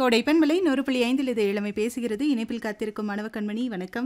கோடை பெண்மலை நூறு புள்ளி ஐந்தில் இது இளமை பேசுகிறது இணைப்பில் காத்திருக்கும் மாணவ கண்மணி வணக்கம்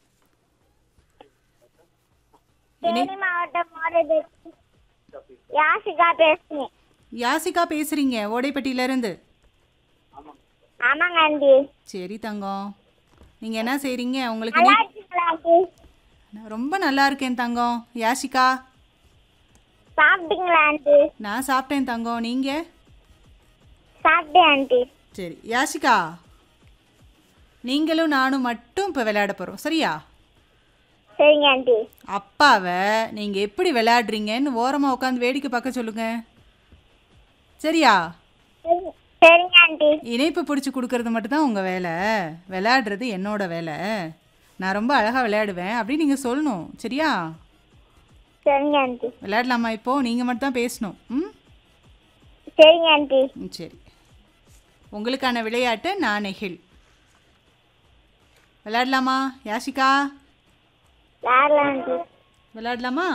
தேனி மாவட்டம் மாறுது யாசிகா பேசுறேன் யாசிகா பேசுறீங்க ஓடைப்பட்டியிலேருந்து ஆமாங்க ஆண்டி சரி தங்கம் நீங்கள் என்ன செய்கிறீங்க உங்களுக்கு நல்லா நீ- இருக்கீங்களா ஆண்டி நான் ரொம்ப நல்லா இருக்கேன் தங்கம் யாசிகா சாப்பிட்டீங்களா ஆண்டி நான் சாப்பிட்டேன் தங்கம் நீங்கள் சாப்பிட்டேன் ஆண்டி சரி யாசிகா நீங்களும் நானும் மட்டும் இப்போ விளையாட போகிறோம் சரியா சரிங்க ஆண்டி அப்பாவை நீங்கள் எப்படி விளையாடுறீங்கன்னு ஓரமாக உட்காந்து வேடிக்கை பார்க்க சொல்லுங்க சரியா சரி- சரிங்க ஆண்டி இணைப்பு பிடிச்சி கொடுக்கறது மட்டும்தான் உங்கள் வேலை விளையாடுறது என்னோட வேலை நான் ரொம்ப அழகாக விளையாடுவேன் அப்படின்னு நீங்கள் சொல்லணும் சரியா சரிங்க ஆண்டி விளையாடலாமா இப்போது நீங்கள் மட்டும் தான் பேசணும் ம் சரிங்க ஆண்டி ம், சரி உங்களுக்கான விளையாட்டு நான் நெகில் விளையாடலாமா யாஷிகா விளையாடலாம் ஆண்டி விளையாடலாமா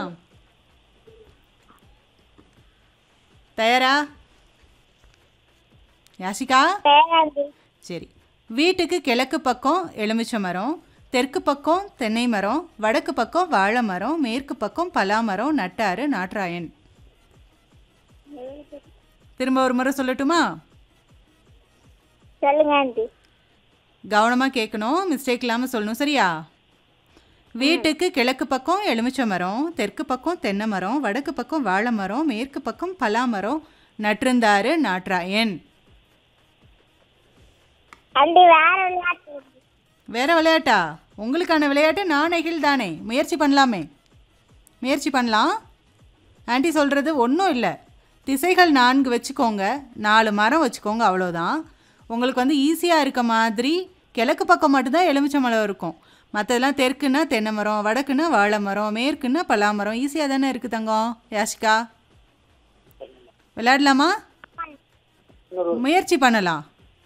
தயாரா யாஷிகா சரிங்க ஆண்டி சரி வீட்டுக்கு கிழக்கு பக்கம் எலுமிச்சை மரம் தெற்கு பக்கம் தென்னை மரம் வடக்கு பக்கம் வாழை மரம் மேற்கு பக்கம் பலா மரம் நட்டாறு நாட்ராயன் திரும்ப ஒரு முறை சொல்லட்டுமா சொல்லுங்க ஆண்டி கவனமாக கேட்கணும் மிஸ்டேக் இல்லாமல் சொல்லணும் சரியா வீட்டுக்கு கிழக்கு பக்கம் எலுமிச்சை மரம் தெற்கு பக்கம் தென்னை மரம் வடக்கு பக்கம் வாழை மரம் மேற்கு பக்கம் பலா மரம் நட்டிருந்தாரு நாட்ராயன் ஆண்டி வேற விளையாட்டு வேற விளையாட்டா உங்களுக்கான விளையாட்டு நான் நெகில் தானே முயற்சி பண்ணலாமே முயற்சி பண்ணலாம் ஆண்டி சொல்கிறது ஒன்றும் இல்லை திசைகள் நான்கு வச்சுக்கோங்க நாலு மரம் வச்சுக்கோங்க அவ்வளோதான் உங்களுக்கு வந்து ஈஸியாக இருக்க மாதிரி கிழக்கு பக்கம் மட்டும்தான் எலுமிச்சை மரம் இருக்கும் மற்றதெல்லாம் தெற்குன்னா தென்னை மரம் வடக்குன்னா வாழை மரம் மேற்குன்னா பலா மரம் ஈஸியாக தானே இருக்குது தங்கம் யாஷிகா விளையாடலாமா முயற்சி பண்ணலாம்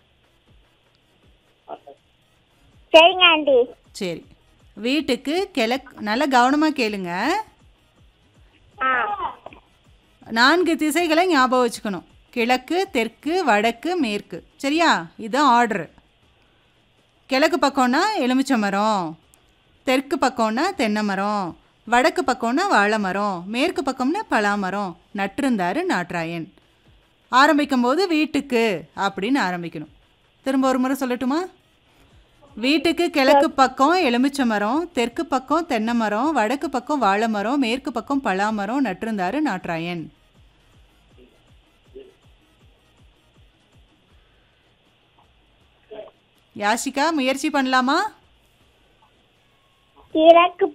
சரிங்க ஆண்டி சரி வீட்டுக்கு கிழக்கு நல்லா கவனமாக கேளுங்க ஆ நான்கு திசைகளை ஞாபகம் வச்சுக்கணும் கிழக்கு தெற்கு வடக்கு மேற்கு சரியா இதுதான் ஆர்டர் கிழக்கு பக்கம்னா எலுமிச்சை மரம் தெற்கு பக்கம்னா தென்னை மரம் வடக்கு பக்கம்னா வாழை மரம் மேற்கு பக்கம்னா பலா மரம் நட்டிருந்தாரு நாட்ராயன் ஆரம்பிக்கும் போது வீட்டுக்கு அப்படின்னு ஆரம்பிக்கணும் திரும்ப ஒரு முறை சொல்லட்டுமா வீட்டுக்கு கிழக்கு பக்கம் எலுமிச்சை மரம் தெற்கு பக்கம் தென்னை மரம் வடக்கு பக்கம் வாழை மரம் மேற்கு பக்கம் பலா மரம் நட்டிருந்தாரு நாட்ராயன் யாஷிகா முயற்சி பண்ணலாமா கிழக்கு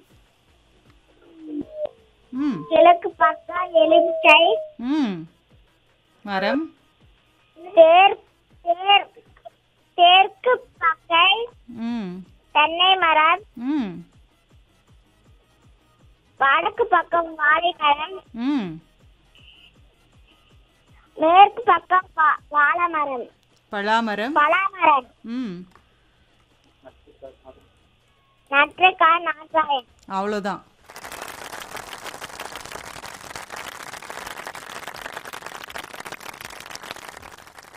ம் கிழக்கு பக்கம் எலுமிச்சை ம் மரம் தேர் தேர் தெற்கு பக்கம் ம் தென்னை மரம் ம் வடக்கு பக்கம் வாழை மரம் ம் மேற்கு பக்கம் வா- வாழை மரம் பலா மரம் பலா மரம் ம் நற்றைக்காய் நாற்றாயன் அவ்வளோதான்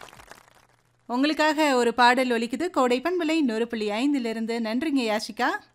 உங்களுக்காக ஒரு பாடல் ஒலிக்குது கோடை பண்பலை நூறு புள்ளி ஐந்திலிருந்து நன்றிங்க யாஷிகா